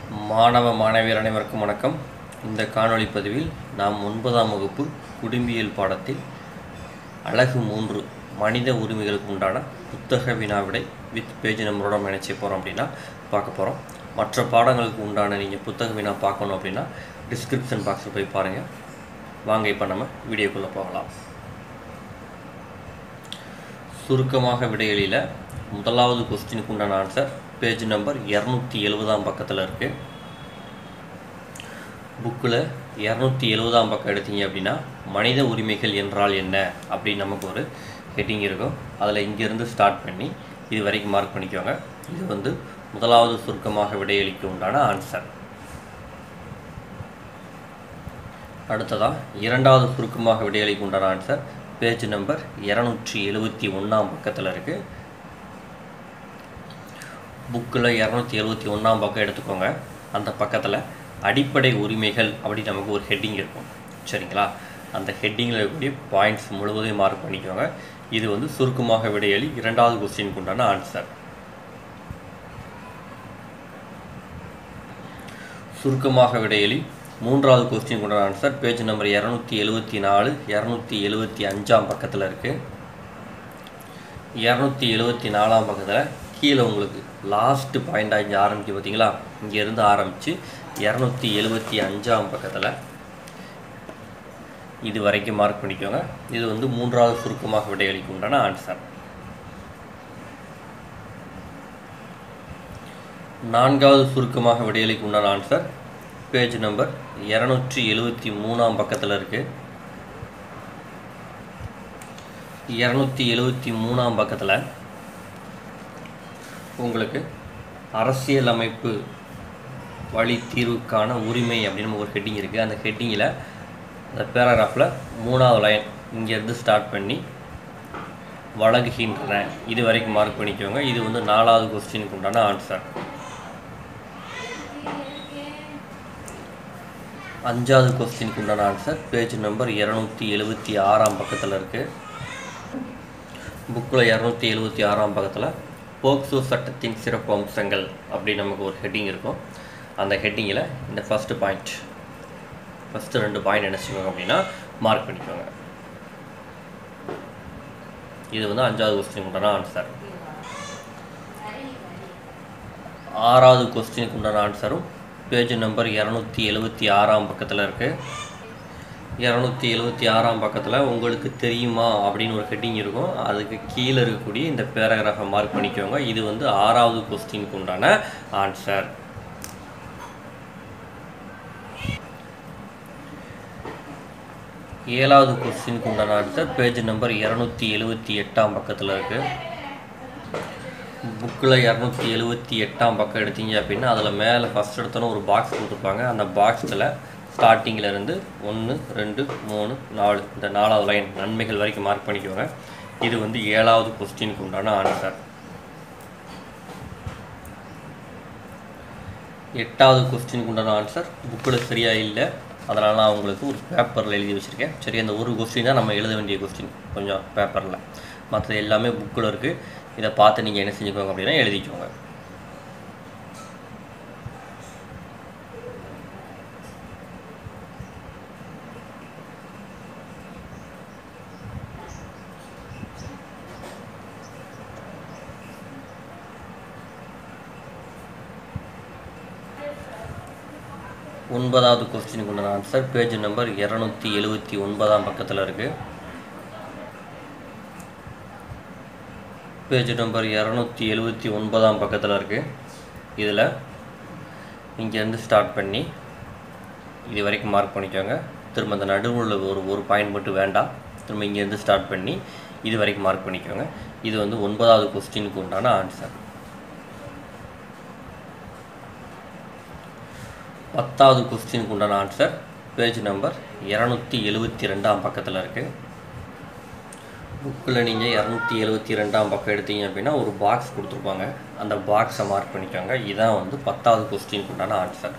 மாணவ மாணவியர் அனைவருக்கும் வணக்கம் இந்த காணொளி பதிவில் நாம் ஒன்பதாம் வகுப்பு குடும்பியல் பாடத்தில் அழகு மூன்று மனித உரிமைகளுக்கு உண்டான புத்தக வினாவிடை வித் பேஜ் நம்பரோட நினைச்சு போகிறோம் அப்படின்னா பார்க்க போகிறோம் மற்ற பாடங்களுக்கு உண்டான நீங்கள் புத்தக வினா பார்க்கணும் அப்படின்னா டிஸ்கிரிப்ஷன் பாக்ஸில் போய் பாருங்கள் வாங்க இப்போ நம்ம வீடியோக்குள்ளே போகலாம் சுருக்கமாக விடையளியில் முதலாவது கொஸ்டினுக்கு உண்டான ஆன்சர் பேஜ் நம்பர் இரநூத்தி எழுபதாம் பக்கத்தில் இருக்குது புக்கில் இரநூத்தி எழுபதாம் பக்கம் எடுத்தீங்க அப்படின்னா மனித உரிமைகள் என்றால் என்ன அப்படின்னு நமக்கு ஒரு ஹெட்டிங் இருக்கும் அதில் இங்கேருந்து ஸ்டார்ட் பண்ணி இது வரைக்கும் மார்க் பண்ணிக்கோங்க இது வந்து முதலாவது சுருக்கமாக விடையளிக்க உண்டான ஆன்சர் அடுத்ததாக இரண்டாவது சுருக்கமாக விடையளிக்க உண்டான ஆன்சர் பேஜ் நம்பர் இரநூற்றி எழுபத்தி ஒன்றாம் பக்கத்தில் இருக்குது புக்கில் இரநூத்தி எழுபத்தி ஒன்றாம் பக்கம் எடுத்துக்கோங்க அந்த பக்கத்தில் அடிப்படை உரிமைகள் அப்படி நமக்கு ஒரு ஹெட்டிங் இருக்கும் சரிங்களா அந்த ஹெட்டிங்கில் இருக்கக்கூடிய பாயிண்ட்ஸ் முழுவதையும் மார்க் பண்ணிக்கோங்க இது வந்து சுருக்கமாக விடையளி இரண்டாவது கொஸ்டினுக்கு உண்டான ஆன்சர் சுருக்கமாக விடையளி மூன்றாவது கொஸ்டினுக்கு உண்டான ஆன்சர் பேஜ் நம்பர் இரநூத்தி எழுபத்தி நாலு இரநூத்தி எழுபத்தி அஞ்சாம் பக்கத்தில் இருக்குது இரநூத்தி எழுபத்தி நாலாம் பக்கத்தில் கீழே உங்களுக்கு லாஸ்ட்டு பாயிண்டாக இங்கே ஆரம்பிக்க பார்த்தீங்களா இங்கேருந்து ஆரம்பித்து இரநூத்தி எழுபத்தி அஞ்சாம் பக்கத்தில் இது வரைக்கும் மார்க் பண்ணிக்கோங்க இது வந்து மூன்றாவது சுருக்கமாக விடையளிக்கு உண்டான ஆன்சர் நான்காவது சுருக்கமாக விடையளிக்கு உண்டான ஆன்சர் பேஜ் நம்பர் இரநூற்றி எழுபத்தி மூணாம் பக்கத்தில் இருக்குது இரநூத்தி எழுபத்தி மூணாம் பக்கத்தில் உங்களுக்கு அரசியல் அமைப்பு வழி தீர்வுக்கான உரிமை அப்படின்னு ஒரு ஹெட்டிங் இருக்குது அந்த ஹெட்டிங்கில் அந்த பேராகிராஃபில் மூணாவது லைன் இங்கேருந்து ஸ்டார்ட் பண்ணி வழங்குகின்றன இது வரைக்கும் மார்க் பண்ணிக்கோங்க இது வந்து நாலாவது கொஸ்டினுக்கு உண்டான ஆன்சர் அஞ்சாவது கொஸ்டினுக்கு உண்டான ஆன்சர் பேஜ் நம்பர் இரநூத்தி எழுபத்தி ஆறாம் பக்கத்தில் இருக்குது புக்கில் இரநூத்தி எழுபத்தி ஆறாம் பக்கத்தில் போக்சோ சட்டத்தின் சிறப்பு அம்சங்கள் அப்படி நமக்கு ஒரு ஹெட்டிங் இருக்கும் அந்த ஹெட்டிங்கில் இந்த ஃபஸ்ட்டு பாயிண்ட் ஃபஸ்ட்டு ரெண்டு பாயிண்ட் என்ன செய்வாங்க அப்படின்னா மார்க் பண்ணிக்கோங்க இது வந்து அஞ்சாவது கொஸ்டினுக்கு உண்டான ஆன்சர் ஆறாவது கொஸ்டினுக்கு உண்டான ஆன்சரும் பேஜ் நம்பர் இரநூத்தி எழுபத்தி ஆறாம் பக்கத்தில் இருக்குது இரநூத்தி எழுபத்தி ஆறாம் பக்கத்தில் உங்களுக்கு தெரியுமா அப்படின்னு ஒரு ஹெட்டிங் இருக்கும் அதுக்கு கீழே இருக்கக்கூடிய இந்த பேராகிராஃபை மார்க் பண்ணிக்கோங்க இது வந்து ஆறாவது கொஸ்டினுக்கு உண்டான ஆன்சர் ஏழாவது கொஸ்டினுக்கு உண்டான ஆன்சர் பேஜ் நம்பர் இரநூத்தி எழுபத்தி எட்டாம் பக்கத்தில் இருக்குது புக்கில் இரநூத்தி எழுபத்தி எட்டாம் பக்கம் எடுத்தீங்க அப்படின்னா அதில் மேலே ஃபஸ்ட் எடுத்தோன்னே ஒரு பாக்ஸ் கொடுத்துருப்பாங்க அந்த பாக்ஸில் ஸ்டார்டிங்கில் இருந்து ஒன்று ரெண்டு மூணு நாலு இந்த நாலாவது லைன் நன்மைகள் வரைக்கும் மார்க் பண்ணிக்கோங்க இது வந்து ஏழாவது கொஸ்டினுக்கு உண்டான ஆன்சர் எட்டாவது கொஸ்டினுக்கு உண்டான ஆன்சர் புக்கில் சரியாக இல்லை அதனால் நான் உங்களுக்கு ஒரு பேப்பரில் எழுதி வச்சுருக்கேன் சரி அந்த ஒரு கொஸ்டின் தான் நம்ம எழுத வேண்டிய கொஸ்டின் கொஞ்சம் பேப்பரில் மற்றது எல்லாமே புக்கில் இருக்குது இதை பார்த்து நீங்கள் என்ன செஞ்சுக்கோங்க அப்படின்னா எழுதிக்கோங்க ஒன்பதாவது கொஸ்டினுக்கு உண்டான ஆன்சர் பேஜ் நம்பர் இரநூத்தி எழுபத்தி ஒன்பதாம் பக்கத்தில் இருக்குது பேஜ் நம்பர் இரநூத்தி எழுபத்தி ஒன்பதாம் பக்கத்தில் இருக்குது இதில் இங்கேருந்து ஸ்டார்ட் பண்ணி இது வரைக்கும் மார்க் பண்ணிக்கோங்க திரும்ப அந்த நடுவில் ஒரு ஒரு பாயிண்ட் மட்டும் வேண்டாம் திரும்ப இங்கேருந்து ஸ்டார்ட் பண்ணி இது வரைக்கும் மார்க் பண்ணிக்கோங்க இது வந்து ஒன்பதாவது கொஸ்டினுக்கு உண்டான ஆன்சர் பத்தாவது கொஸ்டினுக்கு உண்டான ஆன்சர் பேஜ் நம்பர் இரநூத்தி எழுபத்தி ரெண்டாம் பக்கத்தில் இருக்குது புக்கில் நீங்கள் இரநூத்தி எழுபத்தி ரெண்டாம் பக்கம் எடுத்தீங்க அப்படின்னா ஒரு பாக்ஸ் கொடுத்துருப்பாங்க அந்த பாக்ஸை மார்க் பண்ணிக்கோங்க இதான் வந்து பத்தாவது கொஸ்டினுக்கு உண்டான ஆன்சர்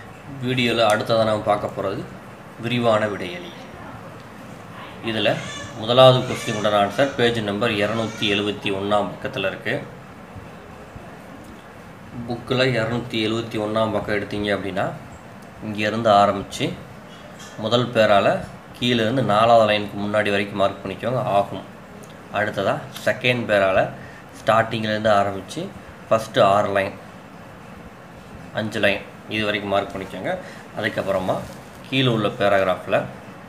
வீடியோவில் அடுத்ததாக நாம் பார்க்க போகிறது விரிவான விடையளி இதில் முதலாவது கொஸ்டின் உண்டான ஆன்சர் பேஜ் நம்பர் இரநூத்தி எழுபத்தி ஒன்றாம் பக்கத்தில் இருக்குது புக்கில் இரநூத்தி எழுபத்தி ஒன்றாம் பக்கம் எடுத்தீங்க அப்படின்னா இங்கேருந்து ஆரம்பித்து முதல் பேரால் கீழேருந்து நாலாவது லைனுக்கு முன்னாடி வரைக்கும் மார்க் பண்ணிக்கோங்க ஆகும் அடுத்ததாக செகண்ட் பேரால் ஸ்டார்டிங்லேருந்து ஆரம்பித்து ஃபஸ்ட்டு ஆறு லைன் அஞ்சு லைன் இது வரைக்கும் மார்க் பண்ணிக்கோங்க அதுக்கப்புறமா கீழே உள்ள பேராகிராஃபில்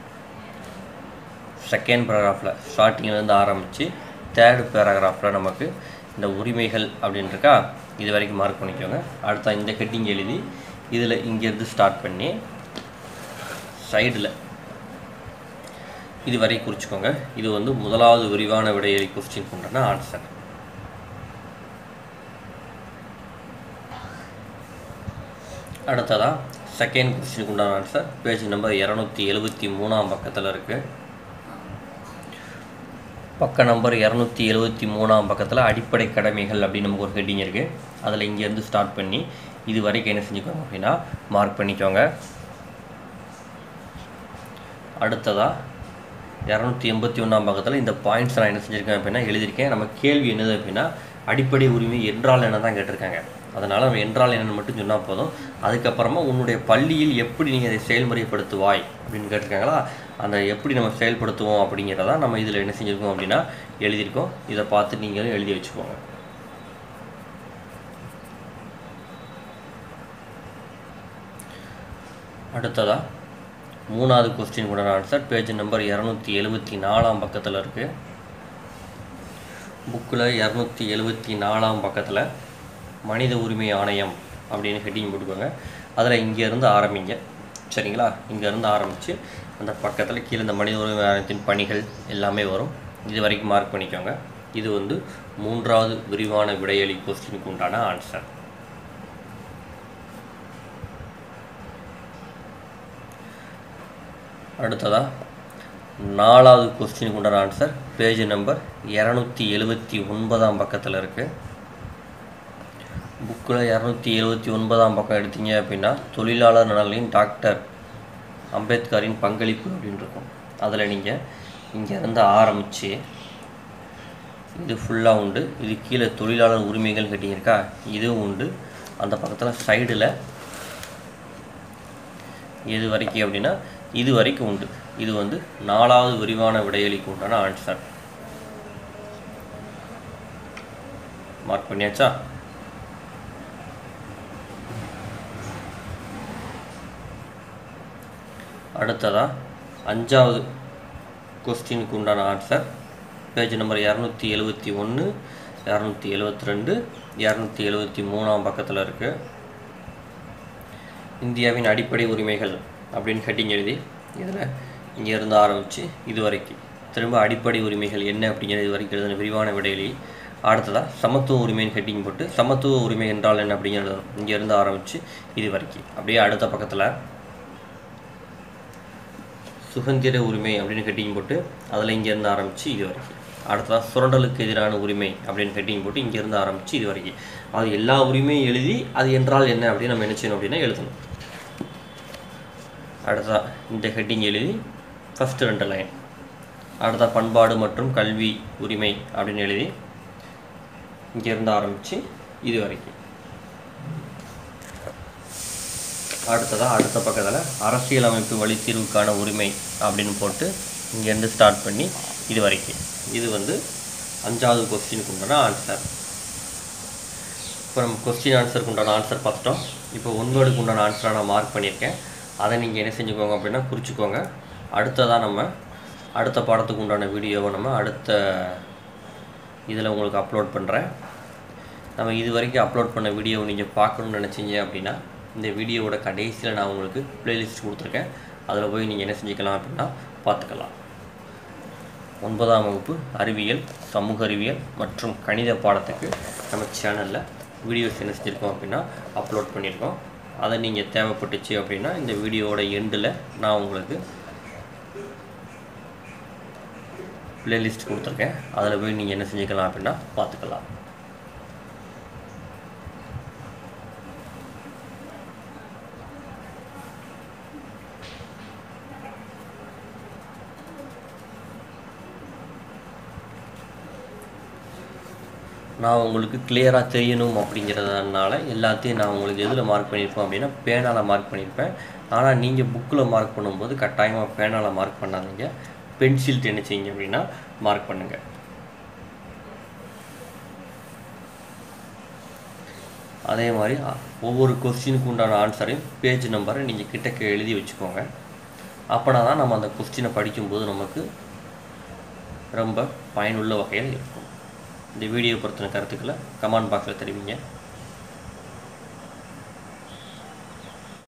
செகண்ட் பேராகிராஃபில் ஸ்டார்டிங்லேருந்து ஆரம்பித்து தேர்டு பேராகிராஃபில் நமக்கு இந்த உரிமைகள் அப்படின்னு இருக்கா இது வரைக்கும் மார்க் பண்ணிக்கோங்க அடுத்த இந்த ஹெட்டிங் எழுதி இதில் இங்கேருந்து ஸ்டார்ட் பண்ணி சைடில் இது வரை குறிச்சிக்கோங்க இது வந்து முதலாவது விரிவான விடையறி கொஸ்டின் கொண்டான ஆன்சர் அடுத்ததாக செகண்ட் கொஸ்டினுக்கு உண்டான ஆன்சர் பேஜ் நம்பர் இரநூத்தி எழுபத்தி மூணாம் பக்கத்தில் இருக்குது பக்க நம்பர் இரநூத்தி எழுபத்தி மூணாம் பக்கத்தில் அடிப்படை கடமைகள் அப்படின்னு நமக்கு ஒரு ஹெட்டிங் இருக்குது அதில் இங்கேருந்து ஸ்டார்ட் பண்ணி இது வரைக்கும் என்ன செஞ்சுக்கோங்க அப்படின்னா மார்க் பண்ணிக்கோங்க அடுத்ததாக இரநூத்தி எண்பத்தி ஒன்றாம் பக்கத்தில் இந்த பாயிண்ட்ஸ் நான் என்ன செஞ்சுருக்கேன் அப்படின்னா எழுதியிருக்கேன் நம்ம கேள்வி என்னது அப்படின்னா அடிப்படை உரிமை என்றால் என்ன தான் கேட்டிருக்காங்க அதனால் நம்ம என்றால் என்னன்னு மட்டும் சொன்னால் போதும் அதுக்கப்புறமா உன்னுடைய பள்ளியில் எப்படி நீங்கள் அதை செயல்முறைப்படுத்துவாய் அப்படின்னு கேட்டிருக்காங்களா அந்த எப்படி நம்ம செயல்படுத்துவோம் அப்படிங்கிறத நம்ம இதில் என்ன செஞ்சுருக்கோம் அப்படின்னா எழுதியிருக்கோம் இதை பார்த்து நீங்களும் எழுதி வச்சுக்கோங்க அடுத்ததாக மூணாவது கொஸ்டின் கூட ஆன்சர் பேஜ் நம்பர் இரநூத்தி எழுபத்தி நாலாம் பக்கத்தில் இருக்குது புக்கில் இரநூத்தி எழுபத்தி நாலாம் பக்கத்தில் மனித உரிமை ஆணையம் அப்படின்னு ஹெட்டிங் போட்டுக்கோங்க அதில் இங்கேருந்து ஆரம்பிங்க சரிங்களா இங்கேருந்து ஆரம்பித்து அந்த பக்கத்தில் கீழே இந்த மனித உரிமை ஆணையத்தின் பணிகள் எல்லாமே வரும் இது வரைக்கும் மார்க் பண்ணிக்கோங்க இது வந்து மூன்றாவது விரிவான விடையளி கொஸ்டினுக்கு உண்டான ஆன்சர் அடுத்ததாக நாலாவது கொஸ்டினுக்கு உண்டான ஆன்சர் பேஜ் நம்பர் இரநூத்தி எழுபத்தி ஒன்பதாம் பக்கத்தில் இருக்குது புக்கில் இரநூத்தி எழுபத்தி ஒன்பதாம் பக்கம் எடுத்தீங்க அப்படின்னா தொழிலாளர் நலனின் டாக்டர் அம்பேத்கரின் பங்களிப்பு அப்படின்னு இருக்கும் அதில் நீங்கள் இங்கேருந்து ஆரம்பித்து இது ஃபுல்லாக உண்டு இது கீழே தொழிலாளர் உரிமைகள் கட்டியிருக்கா இதுவும் உண்டு அந்த பக்கத்தில் சைடில் எது வரைக்கும் அப்படின்னா இது வரைக்கும் உண்டு இது வந்து நாலாவது விரிவான விடையளிக்கு உண்டான ஆன்சர் மார்க் பண்ணியாச்சா அடுத்ததாக அஞ்சாவது கொஸ்டினுக்கு உண்டான ஆன்சர் பேஜ் நம்பர் இரநூத்தி எழுபத்தி ஒன்று இரநூத்தி எழுபத்தி ரெண்டு இரநூத்தி எழுபத்தி மூணாம் பக்கத்தில் இருக்குது இந்தியாவின் அடிப்படை உரிமைகள் அப்படின்னு ஹெட்டிங் எழுதி இதில் இங்கேருந்து ஆரம்பித்து இது வரைக்கும் திரும்ப அடிப்படை உரிமைகள் என்ன அப்படிங்கிறது இது வரைக்கும் எழுதின விரிவான விடையிலி அடுத்ததாக சமத்துவ உரிமையின் ஹெட்டிங் போட்டு சமத்துவ உரிமை என்றால் என்ன அப்படிங்கிறது இங்கேருந்து ஆரம்பித்து இது வரைக்கும் அப்படியே அடுத்த பக்கத்தில் சுதந்திர உரிமை அப்படின்னு ஹெட்டிங் போட்டு அதில் இங்கேருந்து ஆரம்பித்து இது வரைக்கும் அடுத்ததாக சுரண்டலுக்கு எதிரான உரிமை அப்படின்னு ஹெட்டிங் போட்டு இங்கேருந்து ஆரம்பித்து இது வரைக்கும் அது எல்லா உரிமையும் எழுதி அது என்றால் என்ன அப்படின்னு நம்ம என்ன செய்யணும் அப்படின்னா எழுதணும் அடுத்தா இந்த ஹெட்டிங் எழுதி ஃபஸ்ட்டு ரெண்டு லைன் அடுத்த பண்பாடு மற்றும் கல்வி உரிமை அப்படின்னு எழுதி இங்கேருந்து ஆரம்பித்து இது வரைக்கும் அடுத்ததாக அடுத்த பக்கத்தில் அரசியலமைப்பு வழி தீர்வுக்கான உரிமை அப்படின்னு போட்டு இங்கேருந்து ஸ்டார்ட் பண்ணி இது வரைக்கும் இது வந்து அஞ்சாவது கொஸ்டினுக்கு உண்டான ஆன்சர் இப்போ நம்ம கொஸ்டின் ஆன்சருக்கு உண்டான ஆன்சர் பார்த்துட்டோம் இப்போ ஒன் வேர்டுக்கு உண்டான ஆன்சரை நான் மார்க் பண்ணியிருக்கேன் அதை நீங்கள் என்ன செஞ்சுக்கோங்க அப்படின்னா குறிச்சிக்கோங்க அடுத்ததாக நம்ம அடுத்த பாடத்துக்கு உண்டான வீடியோவை நம்ம அடுத்த இதில் உங்களுக்கு அப்லோட் பண்ணுறேன் நம்ம இது வரைக்கும் அப்லோட் பண்ண வீடியோவை நீங்கள் பார்க்கணுன்னு நினச்சிங்க அப்படின்னா இந்த வீடியோவோட கடைசியில் நான் உங்களுக்கு ப்ளேலிஸ்ட் கொடுத்துருக்கேன் அதில் போய் நீங்கள் என்ன செஞ்சுக்கலாம் அப்படின்னா பார்த்துக்கலாம் ஒன்பதாம் வகுப்பு அறிவியல் சமூக அறிவியல் மற்றும் கணித பாடத்துக்கு நம்ம சேனலில் வீடியோஸ் என்ன செஞ்சுருக்கோம் அப்படின்னா அப்லோட் பண்ணியிருக்கோம் அதை நீங்கள் தேவைப்பட்டுச்சு அப்படின்னா இந்த வீடியோவோட எண்டில் நான் உங்களுக்கு ப்ளேலிஸ்ட் கொடுத்துருக்கேன் அதில் போய் நீங்கள் என்ன செஞ்சுக்கலாம் அப்படின்னா பார்த்துக்கலாம் நான் உங்களுக்கு கிளியராக தெரியணும் அப்படிங்கிறதுனால எல்லாத்தையும் நான் உங்களுக்கு எதில் மார்க் பண்ணியிருப்பேன் அப்படின்னா பேனால் மார்க் பண்ணியிருப்பேன் ஆனால் நீங்கள் புக்கில் மார்க் பண்ணும்போது கட்டாயமாக பேனால் மார்க் பண்ணாதீங்க பென்சில் என்ன செய்யுங்க அப்படின்னா மார்க் பண்ணுங்கள் அதே மாதிரி அ- ஒவ்வொரு கொஸ்டினுக்கு உண்டான ஆன்சரையும் பேஜ் நம்பரை நீங்கள் கிட்டக்க எழுதி வச்சுக்கோங்க அப்போனா தான் நம்ம அந்த கொஸ்டினை படிக்கும்போது நமக்கு ரொம்ப பயனுள்ள வகையில் இருக்கும் இந்த வீடியோ பற்றின கருத்துக்களை கமெண்ட் பாக்ஸில் தெரிவிங்க